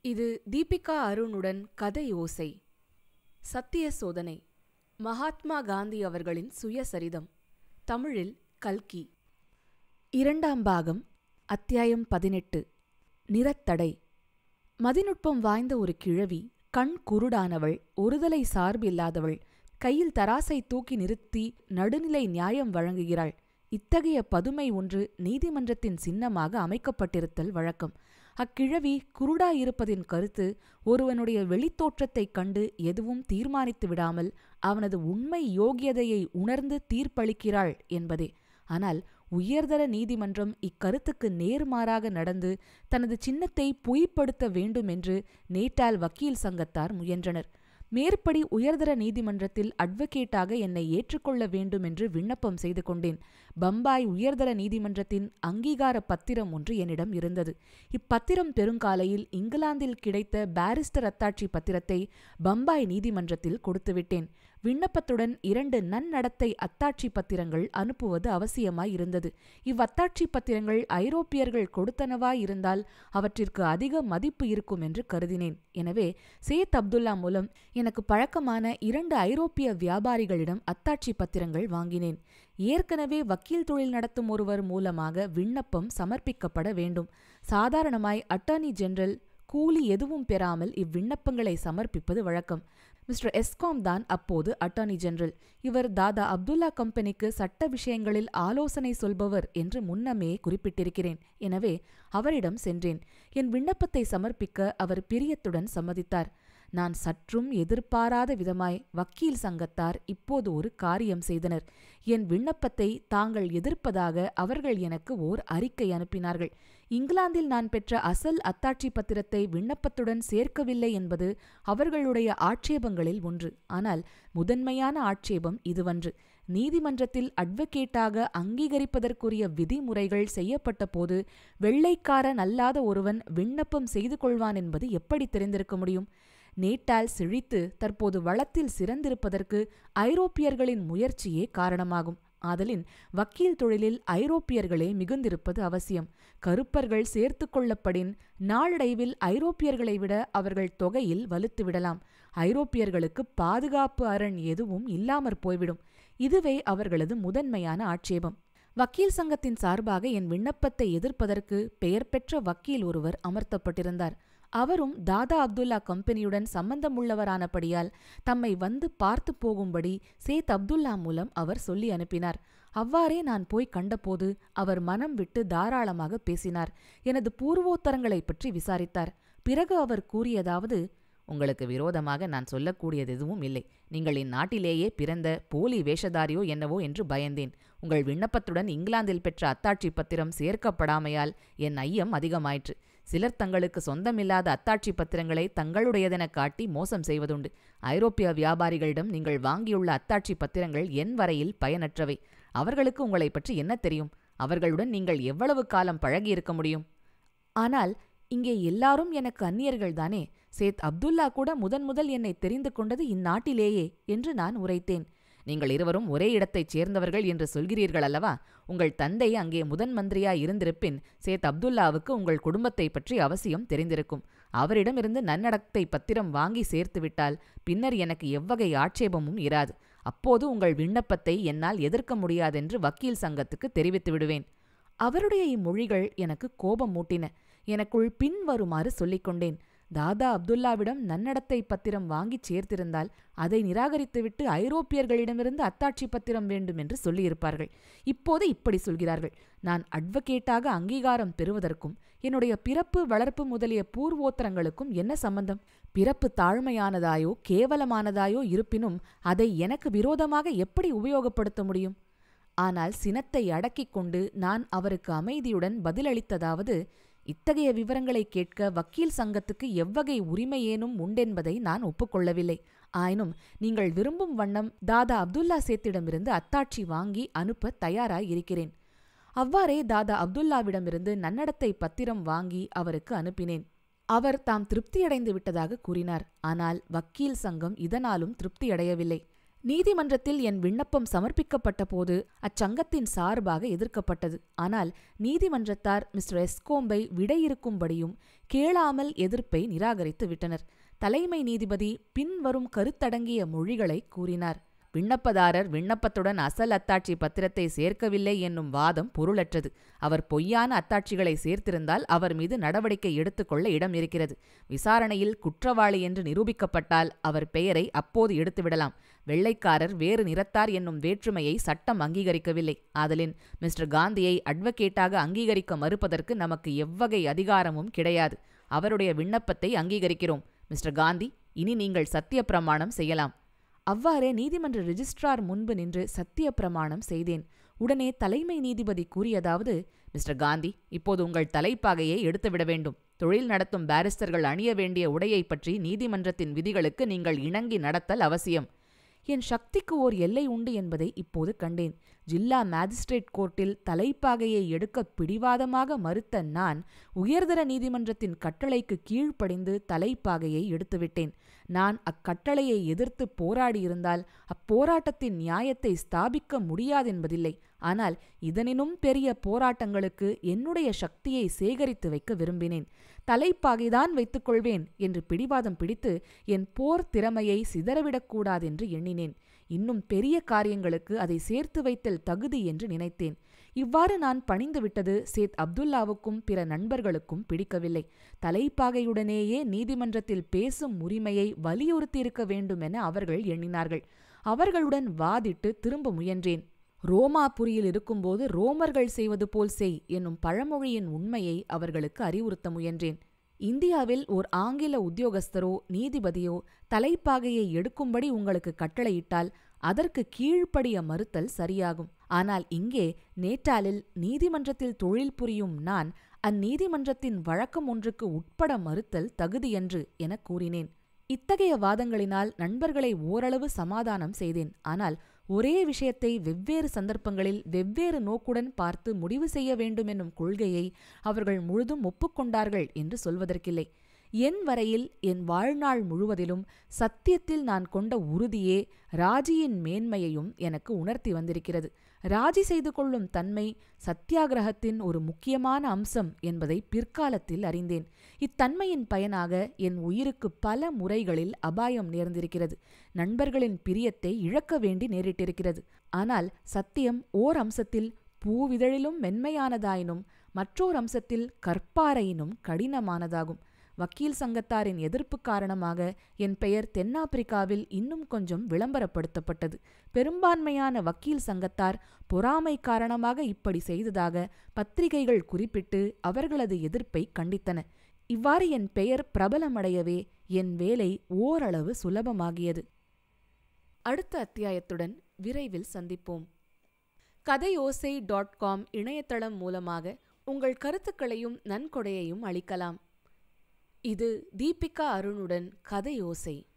இது தீபிகா அருணுடன் கதை ஓசை சத்திய சோதனை மகாத்மா காந்தி அவர்களின் சுயசரிதம் தமிழில் கல்கி இரண்டாம் பாகம் அத்தியாயம் பதினெட்டு நிறத்தடை மதிநுட்பம் வாய்ந்த ஒரு கிழவி கண் குருடானவள் ஒருதலை சார்பில்லாதவள் கையில் தராசை தூக்கி நிறுத்தி நடுநிலை நியாயம் வழங்குகிறாள் இத்தகைய பதுமை ஒன்று நீதிமன்றத்தின் சின்னமாக அமைக்கப்பட்டிருத்தல் வழக்கம் அக்கிழவி குருடாயிருப்பதின் கருத்து ஒருவனுடைய வெளித்தோற்றத்தைக் கண்டு எதுவும் தீர்மானித்து விடாமல் அவனது உண்மை யோகியதையை உணர்ந்து தீர்ப்பளிக்கிறாள் என்பதே ஆனால் உயர்தர நீதிமன்றம் இக்கருத்துக்கு நேர்மாறாக நடந்து தனது சின்னத்தை பொய்ப்படுத்த வேண்டுமென்று நேட்டால் வக்கீல் சங்கத்தார் முயன்றனர் மேற்படி உயர்தர நீதிமன்றத்தில் அட்வொகேட்டாக என்னை ஏற்றுக்கொள்ள வேண்டும் என்று விண்ணப்பம் செய்து கொண்டேன் பம்பாய் உயர்தர நீதிமன்றத்தின் அங்கீகார பத்திரம் ஒன்று என்னிடம் இருந்தது இப்பத்திரம் பெருங்காலையில் இங்கிலாந்தில் கிடைத்த பாரிஸ்டர் அத்தாட்சி பத்திரத்தை பம்பாய் நீதிமன்றத்தில் கொடுத்துவிட்டேன் விண்ணப்பத்துடன் இரண்டு நன்னடத்தை அத்தாட்சி பத்திரங்கள் அனுப்புவது அவசியமாயிருந்தது இவ்வத்தாட்சி பத்திரங்கள் ஐரோப்பியர்கள் கொடுத்தனவாயிருந்தால் அவற்றிற்கு அதிக மதிப்பு இருக்கும் என்று கருதினேன் எனவே சேத் அப்துல்லா மூலம் எனக்கு பழக்கமான இரண்டு ஐரோப்பிய வியாபாரிகளிடம் அத்தாட்சி பத்திரங்கள் வாங்கினேன் ஏற்கனவே வக்கீல் தொழில் நடத்தும் ஒருவர் மூலமாக விண்ணப்பம் சமர்ப்பிக்கப்பட வேண்டும் சாதாரணமாய் அட்டர்னி ஜெனரல் கூலி எதுவும் பெறாமல் இவ்விண்ணப்பங்களை சமர்ப்பிப்பது வழக்கம் மிஸ்டர் எஸ்காம் தான் அப்போது அட்டார்னி ஜெனரல் இவர் தாதா அப்துல்லா கம்பெனிக்கு சட்ட விஷயங்களில் ஆலோசனை சொல்பவர் என்று முன்னமே குறிப்பிட்டிருக்கிறேன் எனவே அவரிடம் சென்றேன் என் விண்ணப்பத்தை சமர்ப்பிக்க அவர் பிரியத்துடன் சம்மதித்தார் நான் சற்றும் எதிர்பாராத விதமாய் வக்கீல் சங்கத்தார் இப்போது ஒரு காரியம் செய்தனர் என் விண்ணப்பத்தை தாங்கள் எதிர்ப்பதாக அவர்கள் எனக்கு ஓர் அறிக்கை அனுப்பினார்கள் இங்கிலாந்தில் நான் பெற்ற அசல் அத்தாட்சி பத்திரத்தை விண்ணப்பத்துடன் சேர்க்கவில்லை என்பது அவர்களுடைய ஆட்சேபங்களில் ஒன்று ஆனால் முதன்மையான ஆட்சேபம் இதுவன்று நீதிமன்றத்தில் அட்வொகேட்டாக அங்கீகரிப்பதற்குரிய விதிமுறைகள் செய்யப்பட்ட போது வெள்ளைக்காரன் அல்லாத ஒருவன் விண்ணப்பம் செய்து கொள்வான் என்பது எப்படி தெரிந்திருக்க முடியும் நேட்டால் செழித்து தற்போது வளத்தில் சிறந்திருப்பதற்கு ஐரோப்பியர்களின் முயற்சியே காரணமாகும் ஆதலின் வக்கீல் தொழிலில் ஐரோப்பியர்களே மிகுந்திருப்பது அவசியம் கருப்பர்கள் சேர்த்து கொள்ளப்படின் நாளடைவில் ஐரோப்பியர்களை விட அவர்கள் தொகையில் வலுத்துவிடலாம் ஐரோப்பியர்களுக்கு பாதுகாப்பு அரண் எதுவும் இல்லாமற் போய்விடும் இதுவே அவர்களது முதன்மையான ஆட்சேபம் வக்கீல் சங்கத்தின் சார்பாக என் விண்ணப்பத்தை எதிர்ப்பதற்கு பெயர் பெற்ற வக்கீல் ஒருவர் அமர்த்தப்பட்டிருந்தார் அவரும் தாதா அப்துல்லா கம்பெனியுடன் சம்பந்தமுள்ளவரானபடியால் தம்மை வந்து பார்த்து போகும்படி சேத் அப்துல்லா மூலம் அவர் சொல்லி அனுப்பினார் அவ்வாறே நான் போய் கண்டபோது அவர் மனம் விட்டு தாராளமாக பேசினார் எனது பூர்வோத்தரங்களைப் பற்றி விசாரித்தார் பிறகு அவர் கூறியதாவது உங்களுக்கு விரோதமாக நான் சொல்லக்கூடியது எதுவும் இல்லை நீங்கள் இந்நாட்டிலேயே பிறந்த போலி வேஷதாரியோ என்னவோ என்று பயந்தேன் உங்கள் விண்ணப்பத்துடன் இங்கிலாந்தில் பெற்ற அத்தாட்சி பத்திரம் சேர்க்கப்படாமையால் என் ஐயம் அதிகமாயிற்று சிலர் தங்களுக்கு சொந்தமில்லாத அத்தாட்சி பத்திரங்களை தங்களுடையதென காட்டி மோசம் செய்வதுண்டு ஐரோப்பிய வியாபாரிகளிடம் நீங்கள் வாங்கியுள்ள அத்தாட்சி பத்திரங்கள் என் வரையில் பயனற்றவை அவர்களுக்கு உங்களை பற்றி என்ன தெரியும் அவர்களுடன் நீங்கள் எவ்வளவு காலம் பழகியிருக்க முடியும் ஆனால் இங்கே எல்லாரும் எனக்கு அந்நியர்கள்தானே சேத் அப்துல்லா கூட முதன் முதல் என்னை தெரிந்து கொண்டது இந்நாட்டிலேயே என்று நான் உரைத்தேன் நீங்கள் இருவரும் ஒரே இடத்தைச் சேர்ந்தவர்கள் என்று சொல்கிறீர்கள் அல்லவா உங்கள் தந்தை அங்கே முதன் மந்திரியாய் இருந்திருப்பின் சேத் அப்துல்லாவுக்கு உங்கள் குடும்பத்தை பற்றி அவசியம் தெரிந்திருக்கும் அவரிடமிருந்து நன்னடத்தை பத்திரம் வாங்கி சேர்த்துவிட்டால் பின்னர் எனக்கு எவ்வகை ஆட்சேபமும் இராது அப்போது உங்கள் விண்ணப்பத்தை என்னால் எதிர்க்க முடியாதென்று வக்கீல் சங்கத்துக்கு தெரிவித்து விடுவேன் அவருடைய இம்மொழிகள் எனக்கு கோபம் மூட்டின எனக்குள் பின்வருமாறு சொல்லிக் கொண்டேன் தாதா அப்துல்லாவிடம் நன்னடத்தை பத்திரம் வாங்கிச் சேர்த்திருந்தால் அதை நிராகரித்துவிட்டு ஐரோப்பியர்களிடமிருந்து அத்தாட்சி பத்திரம் வேண்டும் என்று சொல்லியிருப்பார்கள் இப்போது இப்படி சொல்கிறார்கள் நான் அட்வொகேட்டாக அங்கீகாரம் பெறுவதற்கும் என்னுடைய பிறப்பு வளர்ப்பு முதலிய பூர்வோத்தரங்களுக்கும் என்ன சம்பந்தம் பிறப்பு தாழ்மையானதாயோ கேவலமானதாயோ இருப்பினும் அதை எனக்கு விரோதமாக எப்படி உபயோகப்படுத்த முடியும் ஆனால் சினத்தை அடக்கிக் கொண்டு நான் அவருக்கு அமைதியுடன் பதிலளித்ததாவது இத்தகைய விவரங்களை கேட்க வக்கீல் சங்கத்துக்கு எவ்வகை உரிமையேனும் உண்டென்பதை நான் ஒப்புக்கொள்ளவில்லை ஆயினும் நீங்கள் விரும்பும் வண்ணம் தாதா அப்துல்லா சேத்திடமிருந்து அத்தாட்சி வாங்கி அனுப்ப தயாராய் இருக்கிறேன் அவ்வாறே தாதா அப்துல்லாவிடமிருந்து நன்னடத்தை பத்திரம் வாங்கி அவருக்கு அனுப்பினேன் அவர் தாம் திருப்தியடைந்து விட்டதாக கூறினார் ஆனால் வக்கீல் சங்கம் இதனாலும் திருப்தியடையவில்லை நீதிமன்றத்தில் என் விண்ணப்பம் சமர்ப்பிக்கப்பட்ட போது அச்சங்கத்தின் சார்பாக எதிர்க்கப்பட்டது ஆனால் நீதிமன்றத்தார் மிஸ்டர் எஸ்கோம்பை விடையிறுக்கும்படியும் கேளாமல் எதிர்ப்பை நிராகரித்து விட்டனர் தலைமை நீதிபதி பின்வரும் கருத்தடங்கிய மொழிகளை கூறினார் விண்ணப்பதாரர் விண்ணப்பத்துடன் அசல் அத்தாட்சி பத்திரத்தை சேர்க்கவில்லை என்னும் வாதம் பொருளற்றது அவர் பொய்யான அத்தாட்சிகளை சேர்த்திருந்தால் அவர் மீது நடவடிக்கை எடுத்துக்கொள்ள இடம் இருக்கிறது விசாரணையில் குற்றவாளி என்று நிரூபிக்கப்பட்டால் அவர் பெயரை அப்போது எடுத்துவிடலாம் வெள்ளைக்காரர் வேறு நிறத்தார் என்னும் வேற்றுமையை சட்டம் அங்கீகரிக்கவில்லை ஆதலின் மிஸ்டர் காந்தியை அட்வொகேட்டாக அங்கீகரிக்க மறுப்பதற்கு நமக்கு எவ்வகை அதிகாரமும் கிடையாது அவருடைய விண்ணப்பத்தை அங்கீகரிக்கிறோம் மிஸ்டர் காந்தி இனி நீங்கள் சத்திய பிரமாணம் செய்யலாம் அவ்வாறே நீதிமன்ற ரிஜிஸ்ட்ரார் முன்பு நின்று சத்திய பிரமாணம் செய்தேன் உடனே தலைமை நீதிபதி கூறியதாவது மிஸ்டர் காந்தி இப்போது உங்கள் தலைப்பாகையை எடுத்துவிட வேண்டும் தொழில் நடத்தும் பாரிஸ்டர்கள் அணிய வேண்டிய உடையை பற்றி நீதிமன்றத்தின் விதிகளுக்கு நீங்கள் இணங்கி நடத்தல் அவசியம் என் சக்திக்கு ஓர் எல்லை உண்டு என்பதை இப்போது கண்டேன் ஜில்லா மேஜிஸ்ட்ரேட் கோர்ட்டில் தலைப்பாகையை எடுக்க பிடிவாதமாக மறுத்த நான் உயர்தர நீதிமன்றத்தின் கட்டளைக்கு கீழ்ப்படிந்து தலைப்பாகையை எடுத்துவிட்டேன் நான் அக்கட்டளையை எதிர்த்து போராடியிருந்தால் அப்போராட்டத்தின் நியாயத்தை ஸ்தாபிக்க முடியாதென்பதில்லை ஆனால் இதனினும் பெரிய போராட்டங்களுக்கு என்னுடைய சக்தியை சேகரித்து வைக்க விரும்பினேன் தலைப்பாகைதான் வைத்துக்கொள்வேன் என்று பிடிவாதம் பிடித்து என் போர் திறமையை சிதறவிடக்கூடாதென்று எண்ணினேன் இன்னும் பெரிய காரியங்களுக்கு அதை சேர்த்து வைத்தல் தகுதி என்று நினைத்தேன் இவ்வாறு நான் பணிந்துவிட்டது சேத் அப்துல்லாவுக்கும் பிற நண்பர்களுக்கும் பிடிக்கவில்லை தலைப்பாகையுடனேயே நீதிமன்றத்தில் பேசும் உரிமையை வலியுறுத்தியிருக்க வேண்டுமென அவர்கள் எண்ணினார்கள் அவர்களுடன் வாதிட்டு திரும்ப முயன்றேன் ரோமாபுரியில் இருக்கும்போது ரோமர்கள் செய்வது போல் செய் என்னும் பழமொழியின் உண்மையை அவர்களுக்கு அறிவுறுத்த முயன்றேன் இந்தியாவில் ஓர் ஆங்கில உத்தியோகஸ்தரோ நீதிபதியோ தலைப்பாகையை எடுக்கும்படி உங்களுக்கு கட்டளையிட்டால் அதற்கு கீழ்ப்படிய மறுத்தல் சரியாகும் ஆனால் இங்கே நேட்டாலில் நீதிமன்றத்தில் தொழில் புரியும் நான் அந்நீதிமன்றத்தின் வழக்கம் ஒன்றுக்கு உட்பட மறுத்தல் தகுதியன்று எனக் கூறினேன் இத்தகைய வாதங்களினால் நண்பர்களை ஓரளவு சமாதானம் செய்தேன் ஆனால் ஒரே விஷயத்தை வெவ்வேறு சந்தர்ப்பங்களில் வெவ்வேறு நோக்குடன் பார்த்து முடிவு செய்ய வேண்டுமென்னும் கொள்கையை அவர்கள் முழுதும் ஒப்புக்கொண்டார்கள் என்று சொல்வதற்கில்லை என் வரையில் என் வாழ்நாள் முழுவதிலும் சத்தியத்தில் நான் கொண்ட உறுதியே ராஜியின் மேன்மையையும் எனக்கு உணர்த்தி வந்திருக்கிறது ராஜி செய்து கொள்ளும் தன்மை சத்தியாகிரகத்தின் ஒரு முக்கியமான அம்சம் என்பதை பிற்காலத்தில் அறிந்தேன் இத்தன்மையின் பயனாக என் உயிருக்கு பல முறைகளில் அபாயம் நேர்ந்திருக்கிறது நண்பர்களின் பிரியத்தை இழக்க வேண்டி நேரிட்டிருக்கிறது ஆனால் சத்தியம் ஓர் அம்சத்தில் பூவிதழிலும் மென்மையானதாயினும் மற்றோர் அம்சத்தில் கற்பாறையினும் கடினமானதாகும் வக்கீல் சங்கத்தாரின் எதிர்ப்பு காரணமாக என் பெயர் தென்னாப்பிரிக்காவில் இன்னும் கொஞ்சம் விளம்பரப்படுத்தப்பட்டது பெரும்பான்மையான வக்கீல் சங்கத்தார் பொறாமை காரணமாக இப்படி செய்ததாக பத்திரிகைகள் குறிப்பிட்டு அவர்களது எதிர்ப்பை கண்டித்தன இவ்வாறு என் பெயர் பிரபலமடையவே என் வேலை ஓரளவு சுலபமாகியது அடுத்த அத்தியாயத்துடன் விரைவில் சந்திப்போம் கதையோசை டாட் காம் இணையதளம் மூலமாக உங்கள் கருத்துக்களையும் நன்கொடையையும் அளிக்கலாம் இது தீபிகா அருணுடன் கதையோசை